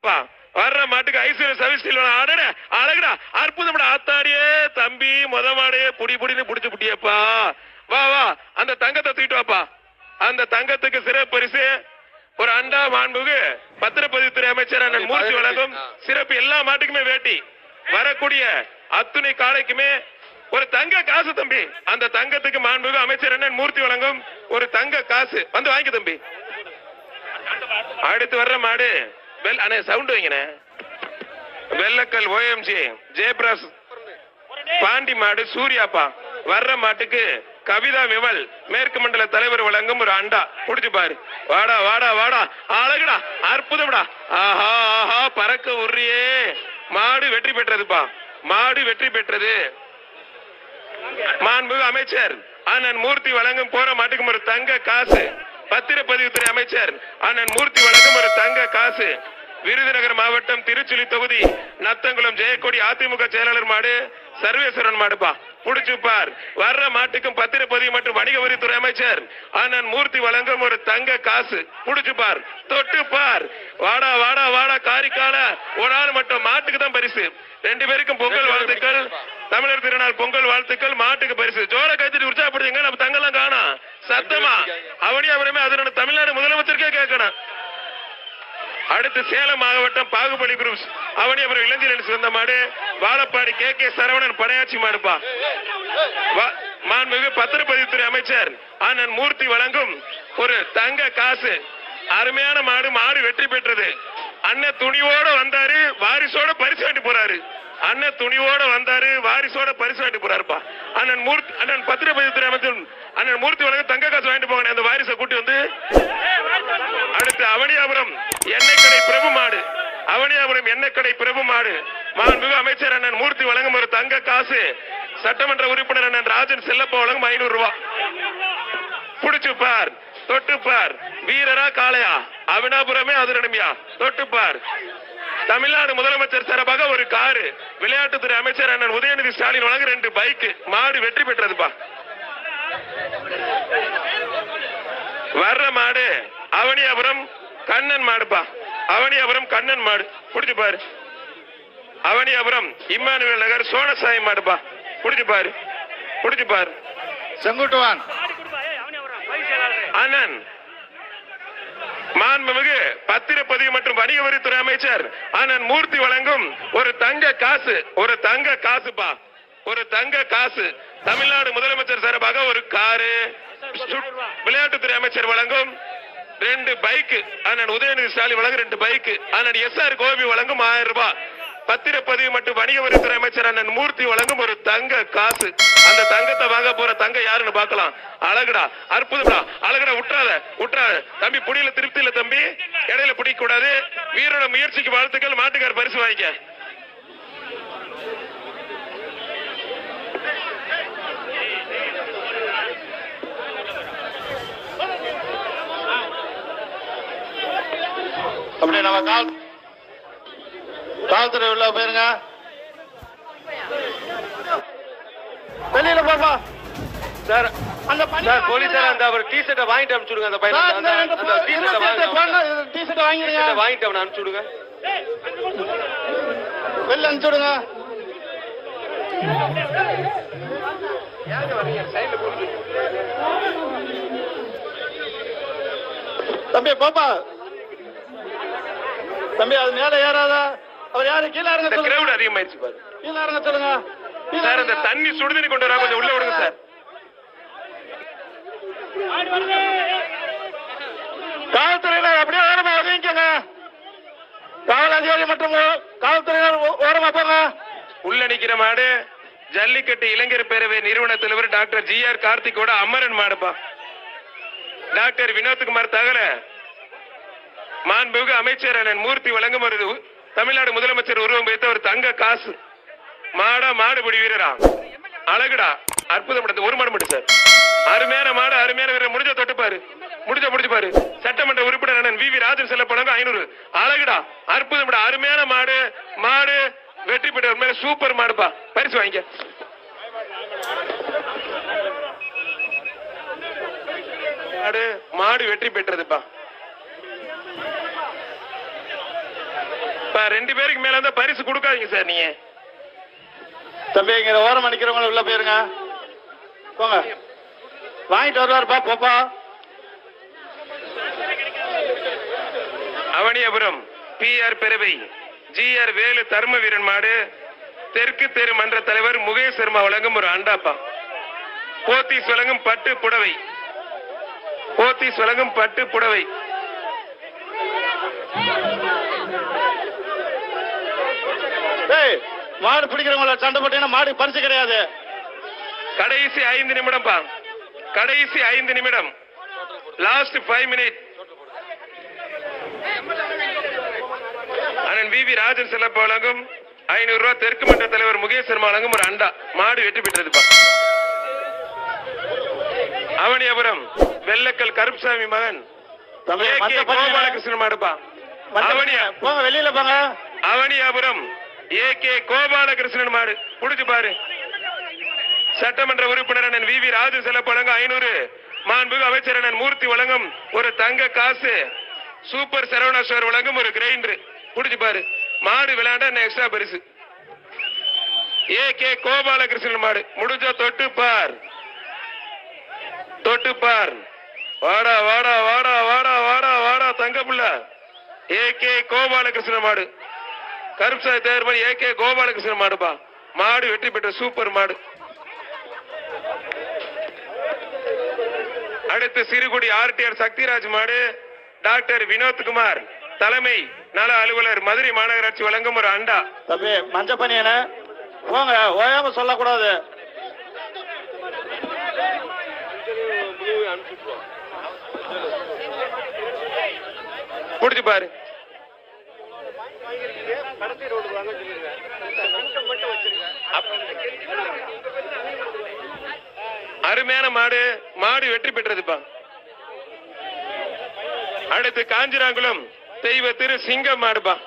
பா வர்ற மாட்டுக்கு ஐஸ்வர்ய சவிஸ்டில் ஆடட அழகுடா அற்புதம்டா ஆத்தாடியே தம்பி முத மாடையே புடி புடின்னு புடிச்சு புட்டியப்பா வா வா அந்த தங்கத்தை தூக்கிட்டு வாப்பா அந்த தங்கத்துக்கு சிறப்பு பரிசு ஒரு அண்டா மாண்புக்கு பத்திரப்பதிவுத்துறை அமைச்சர் அண்ணன் மூர்த்தி வழங்கும் சிறப்பு எல்லா மாட்டுக்குமே வேட்டி வரக்கூடிய அத்துணை காளைக்குமே ஒரு தங்க காசு தம்பி அந்த தங்கத்துக்கு மாண்புக்கு அமைச்சர் அண்ணன் மூர்த்தி வழங்கும் ஒரு தங்க காசு வந்து வாங்கி தம்பி அடுத்து வர்ற மாடு பெல் அண்ணே சவுண்ட் வைங்கண்ணே வெள்ளக்கல் ஓஎம்ஜி ஜெயபிரஸ் பாண்டி மாடு சூர்யாப்பா வர்ற மாட்டுக்கு கவிதா விமல் மேற்கு மண்டல தலைவர் வழங்கும் ஒரு அண்டா புடிச்சு பாரு வாடா வாடா வாடா அழகுடா அற்புதம்டா ஆஹா ஆஹா பறக்க உரியே மாடு வெற்றி பெற்றதுப்பா மாடு வெற்றி பெற்றது மாண்பு அமைச்சர் அண்ணன் மூர்த்தி வழங்கும் போற மாட்டுக்கும் ஒரு தங்க காசு பத்திரப்பதிவுத்துறை அமைச்சர் அண்ணன் மூர்த்தி வழங்கும் ஒரு தங்க காசு விருதுநகர் மாவட்டம் திருச்சுழி தொகுதி நத்தங்குளம் ஜெயக்கொடி அதிமுக செயலாளர் மாடு சர்வேஸ்வரன் மாடுப்பா புடிச்சு பார் வர்ற மாட்டுக்கும் பத்திரப்பதிவு மற்றும் வணிக வரித்துறை அமைச்சர் அண்ணன் மூர்த்தி வழங்கும் ஒரு தங்க காசு புடிச்சு பார் தொட்டு பார் வாடா வாடா வாடா காரிக்கால ஒரு ஆள் மட்டும் மாட்டுக்கு தான் பரிசு ரெண்டு பேருக்கும் பொங்கல் வாழ்த்துக்கள் தமிழர் திருநாள் பொங்கல் வாழ்த்துக்கள் மாட்டுக்கு பரிசு ஜோர கைத்தறி உற்சாகப்படுத்துங்க நம்ம தங்கெல்லாம் காணோம் சத்தமா அவனியாபுரமே அதனோட தமிழ்நாடு முதலமைச்சருக்கே கேட்கணும் அடுத்து சேலம் மாவட்டம் பாகுபலி குரூப்ஸ் அவனியாபுரம் இளைஞர்கள் சிறந்த மாடு வாழப்பாடி கே கே சரவணன் படையாச்சி மாடுப்பா வா- மாண்புமிகு பத்திரப்பதிவுத்துறை அமைச்சர் அண்ணன் மூர்த்தி வழங்கும் ஒரு தங்க காசு அருமையான மாடு மாடு வெற்றி பெற்றது அண்ணன் துணிவோட வந்தாரு வாரிசோட பரிசு வாங்கி போறாரு அண்ணன் துணிவோட வந்தாரு வாரிசோட பரிசு வாங்கி போறாருப்பா அண்ணன் மூர்த்தி அண்ணன் பத்திரப்பதிவுத்துறை அமைச்சர் அண்ணன் மூர்த்தி வழங்க தங்க காசு வாங்கிட்டு போங்க அந்த வாரிசை கூட்டி வந்து அடுத்து அவனியாபுரம் எண்ணெய் கடை பிரபு மாடு அவனியாபுரம் எண்ணெய் கடை பிரபு மாடு மாண்புமிகு அமைச்சர் அண்ணன் மூர்த்தி வழங்கும் ஒரு தங்க காசு சட்டமன்ற உறுப்பினர் அண்ணன் ராஜன் செல்லப்பா வழங்கும் ஐநூறு ரூபாய் புடிச்சு பார் தொட்டு பார் வீரரா காளையா அவினாபுரமே அதிரணுமியா தொட்டு பார் தமிழ்நாடு முதலமைச்சர் சார்பாக ஒரு காரு விளையாட்டுத்துறை அமைச்சர் அண்ணன் உதயநிதி ஸ்டாலின் வழங்க ரெண்டு பைக் மாடு வெற்றி பெற்றதுப்பா வர்ற மாடு அவனியாபுரம் கண்ணன் மாடுப்பா அவனியாபுரம் கண்ணன் மாடு புடிச்சு பாரு அவனியாபுரம் இம்மானுவேல் நகர் சோனசாமி மாடுப்பா புடிச்சு பாரு புடிச்சு பாரு செங்குட்டுவான் அண்ணன் மாண்புமிகு பத்திரப்பதிவு மற்றும் வணிக வரித்துறை அமைச்சர் அண்ணன் மூர்த்தி வழங்கும் ஒரு தங்க காசு ஒரு தங்க காசுப்பா ஒரு தங்க காசு தமிழ்நாடு முதலமைச்சர் சார்பாக ஒரு காரு சு- விளையாட்டுத்துறை அமைச்சர் வழங்கும் ரெண்டு பைக் அண்ணன் உதயநிதி ஸ்டாலின் வழங்கும் ரெண்டு பைக் அண்ணன் எஸ் ஆர் கோபி வழங்கும் ஆயிரம் ரூபாய் பத்திரப்பதிவு மற்றும் வணிக வரித்துறை அமைச்சர் அண்ணன் மூர்த்தி வழங்கும் ஒரு தங்க காசு அந்த தங்கத்தை வாங்க போற தங்க யாருன்னு பார்க்கலாம் அழகுடா அற்புதம்டா அழகுடா விட்டுறாத விட்டுறாத தம்பி புடியில திருப்தி இல்ல தம்பி இடையில பிடிக்க கூடாது வீரோட முயற்சிக்கு வாழ்த்துக்கள் மாட்டுக்கார் பரிசு வாங்கிக்க அப்படி நம்ம கால் காவல்துறை உள்ள போயிருங்க வெளியில போப்பா சார் அந்த பணி சார் போலீஸார் அந்த அவர் டி ஷர்ட்டை வாங்கிட்டு அனுப்பிச்சு விடுங்க அந்த பையன் சார், இந்த அந்த- ரெண்டு அந்த போ- டி இருபத்தி எட்டு ஷர்ட்டை போங்க, இது t-shirt வாங்கிடுங்க வாங்கிட்டு அவனை அனுப்பிச்சு விடுங்க வெளில அனுப்பிச்சு விடுங்க தம்பி போப்பா தம்பி அது மேல ஏறாத அவர் யாரு கீழே இறங்க இந்த சொல்லுங்க கிரௌட் அதிகமாயிருச்சு பாரு கீழே இறங்க சொல்லுங்க கீழே சார் இந்த இறங்க. தண்ணி சுடுதண்ணி கொண்டு வரா கொஞ்சம் உள்ள விடுங்க சார் காவல்துறையினர் அப்படியே ஓரமா ஒதுங்கிக்கங்க காவல் அதிகாரி மற்றும் ஓ- காவல்துறையினர் ஓ- ஓரமா போங்க உள்ள நிக்கிற மாடு ஜல்லிக்கட்டு இளைஞர் பேரவை நிறுவன தலைவர் டாக்டர் ஜி ஆர் கார்த்திகோட அமரன் மாடுப்பா டாக்டர் வினோத்குமார் தகல மாண்புமிகு அமைச்சர் அண்ணன் மூர்த்தி வழங்கும் ஒரு உ- தமிழ்நாடு முதலமைச்சர் உருவம் வைத்த ஒரு தங்க காசு மாடா மாடுபிடி வீரரா அழகுடா அற்புதம் படுத்து ஒரு மாடு மட்டும் சார் அருமையான மாடு அருமையான வீரர் முடிஞ்ச தொட்டுப்பாரு முடிஞ்ச முடிச்சு பாரு சட்டமன்ற உறுப்பினர் அண்ணன் வி வி ராஜன் செல்ல பழங்க ஐநூறு அழகுடா அற்புதம் அருமையான மாடு மாடு வெற்றி பெற்ற மேல சூப்பர் மாடுப்பா பரிசு வாங்கிக்க மாடு மாடு வெற்றி பெற்றதுப்பா இப்ப ரெண்டு பேருக்கு மேல இருந்தா பரிசு கொடுக்காதீங்க சார் நீங்க தம்பி இங்க ஓரம் அடிக்கிறவங்க உள்ள போயிருங்க போங்க வாங்கிட்டு வருவாருப்பா போப்பா Avaniyapuram P R Peruvai G R Velu Dharma Veeran மாடு தெற்கு தெரு மன்ற தலைவர் முகேஷ் சர்மா வழங்கும் ஒரு அண்டாப்பா போத்தீஸ் வழங்கும் பட்டு புடவை போத்தீஸ் வழங்கும் பட்டு புடவை டேய் மாடு பிடிக்கிறவங்கள சண்டை போட்டீங்கன்னா மாடு பரிசு கிடையாது கடைசி ஐந்து நிமிடம் பா கடைசி ஐந்து நிமிடம் லாஸ்ட் ஃபைவ் மினிட் அண்ணன் வி வி ராஜன் செல்லப்ப வழங்கும் ஐநூறு ரூபாய் தெற்கு மன்ற தலைவர் முகேஷ் சர்மா வழங்கும் ஒரு அண்டா மாடு வெற்றி பெற்றதுப்பா அவனியபுரம் வெள்ளக்கல் கருப்புசாமி மகன் தம்பி ஏ.கே. மஞ்ச பையன் கோபாலகிருஷ்ணன் மாடுப்பா மஞ்ச அவனியா பையன். போங்க வெளியில போங்க அவனியாபுரம் ஏ கே கோபாலகிருஷ்ணன் மாடு புடிச்சு பாரு சட்டமன்ற உறுப்பினர் அண்ணன் வி வி ராஜு செலப்பு வழங்கும் ஐநூறு மாண்புகு அமைச்சர் அண்ணன் மூர்த்தி வழங்கும் ஒரு தங்க காசு சூப்பர் சரவணாஸ்வர் வழங்கும் ஒரு கிரைண்டர் புடிச்சு பாரு மாடு விளையாண்டா என்ன எக்ஸ்ட்ரா பரிசு ஏ கே கோபாலகிருஷ்ணன் மாடு முடிஞ்சா தொட்டு பார் தொட்டு பார் வாடா வாடா வாடா வாடா வாடா வாடா தங்க புள்ள ஏ கே கோபாலகிருஷ்ணன் மாடு கருப்சாய் தேர்வு ஏ கே கோபாலகிருஷ்ணன் மாடுப்பா மாடு வெற்றி பெற்ற சூப்பர் மாடு அடுத்து சிறுகுடி ஆர்டிஆர் சக்திராஜ் மாடு டாக்டர் வினோத்குமார் தலைமை நல அலுவலர் மதுரை மாநகராட்சி வழங்கும் ஒரு அண்டா தம்பி மஞ்ச பனியன போங்க ஓயாம சொல்லக்கூடாது புடிச்சு பாரு அருமையான மாடு மாடு வெற்றி பெற்றதுப்பா அடுத்து காஞ்சிராங்குளம் தெய்வ திரு சிங்கம் மாடுப்பா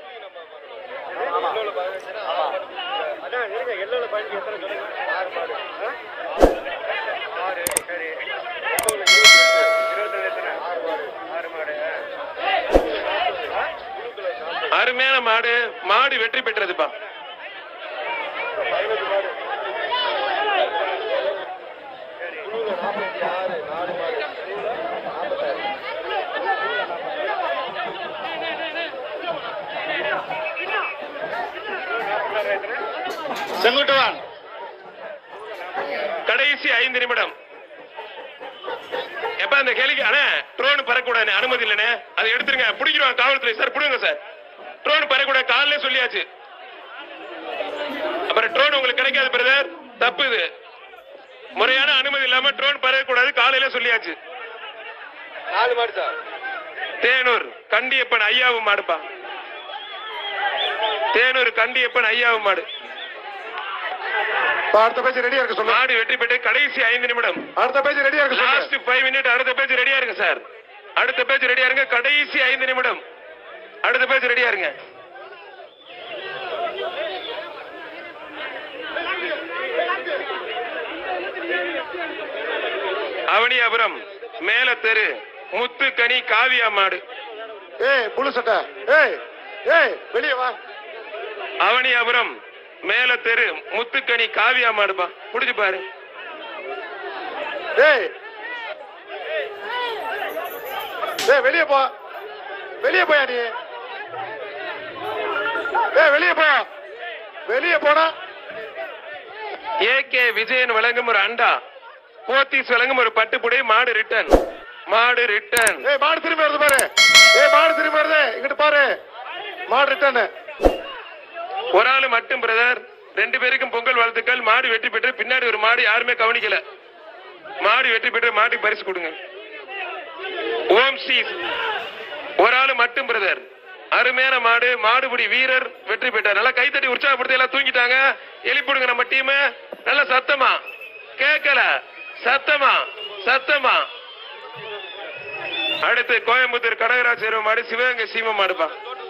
அருமையான மாடு மாடு வெற்றி பெற்றதுப்பா செங்குட்டுவான் கடைசி ஐந்து நிமிடம் எப்ப அந்த கேளிக்கை அண்ணா ட்ரோன் பறக்கூடாது அனுமதி இல்லைண்ணே அதை எடுத்துருங்க பிடிக்கிறோம் காவல்துறை சார் பிடிங்க சார் ட்ரோன் பறக்கூடாது காலையிலே சொல்லியாச்சு அப்புறம் ட்ரோன் உங்களுக்கு கிடைக்காது பிரதர் தப்பு இது முறையான அனுமதி இல்லாம ட்ரோன் பறக்கக்கூடாது காலையில சொல்லியாச்சு நாலு மாடு சார் தேனூர் கண்டியப்பன் ஐயாவும் மாடுப்பா தேனூர் கண்டியப்பன் ஐயாவும் மாடு அடுத்த பேஜ் ரெடியா இருக்க சொல்லு மாடு வெற்றி பெற்று கடைசி ஐந்து நிமிடம் அடுத்த பேஜ் ரெடியா இருக்க லாஸ்ட் ஃபைவ் மினிட் அடுத்த பேஜ் ரெடியா இருங்க சார் அடுத்த பேஜ் ரெடியா இருங்க கடைசி ஐந்து நிமிடம் அடுத்த பேஜ் ரெடியா இருங்க அவனியாபுரம் மேல தெரு முத்துக்கனி காவியா மாடு ஏய் புழு சட்டை ஏய் ஏய் வெளியே வா அவனியாபுரம் மேல தெரு முத்துக்கனி காவியா மாடுப்பா புடிச்சு பாரு ஏய் ஏய் வெளியே போ வெளியே போயா நீ ஏய் வெளியே போ வெளியே போடா ஏ கே விஜயன் வழங்கும் ஒரு அண்டா போத்தீஸ் வழங்கும் ஒரு பட்டுப்புடை மாடு ரிட்டர்ன் மாடு ரிட்டர்ன் ஏய் மாடு திரும்பி வருது பாரு ஏய் மாடு திரும்பி வருது இங்கிட்டு பாரு மாடு ரிட்டர்ன் ஒரு ஆளு மட்டும் பிரதர் ரெண்டு பேருக்கும் பொங்கல் வாழ்த்துக்கள் மாடு வெற்றி பெற்று பின்னாடி ஒரு மாடு யாருமே கவனிக்கல மாடு வெற்றி பெற்று மாட்டுக்கு பரிசு கொடுங்க ஓம் ஸ்ரீ ஒரு ஆளு மட்டும் பிரதர் அருமையான மாடு மாடுபிடி வீரர் வெற்றி பெற்றார் நல்லா கைத்தட்டி உற்சாகப்படுத்தி எல்லாம் தூங்கிட்டாங்க எழுப்பிடுங்க நம்ம டீம் நல்ல சத்தமா கேட்கல சத்தமா சத்தமா அடுத்து கோயம்புத்தூர் கடகராஜ் சேர்வ மாடு சிவகங்கை சீம மாடுப்பா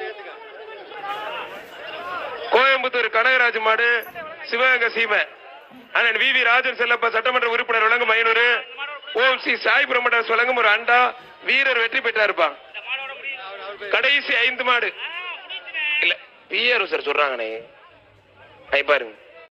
கோயம்புத்தூர் கனகராஜ் மாடு சிவகங்கை சீமை அண்ணன் வி வி ராஜன் செல்லப்பா சட்டமன்ற உறுப்பினர் வழங்கும் ஐநூறு ஓம் ஸ்ரீ சாய் பிரமடாஸ் வழங்கும் ஒரு அண்டா வீரர் வெற்றி பெற்றாருப்பா கடைசி ஐந்து மாடு இல்ல பிஆர் சார் சொல்றாங்கண்ணே ஐ பாருங்க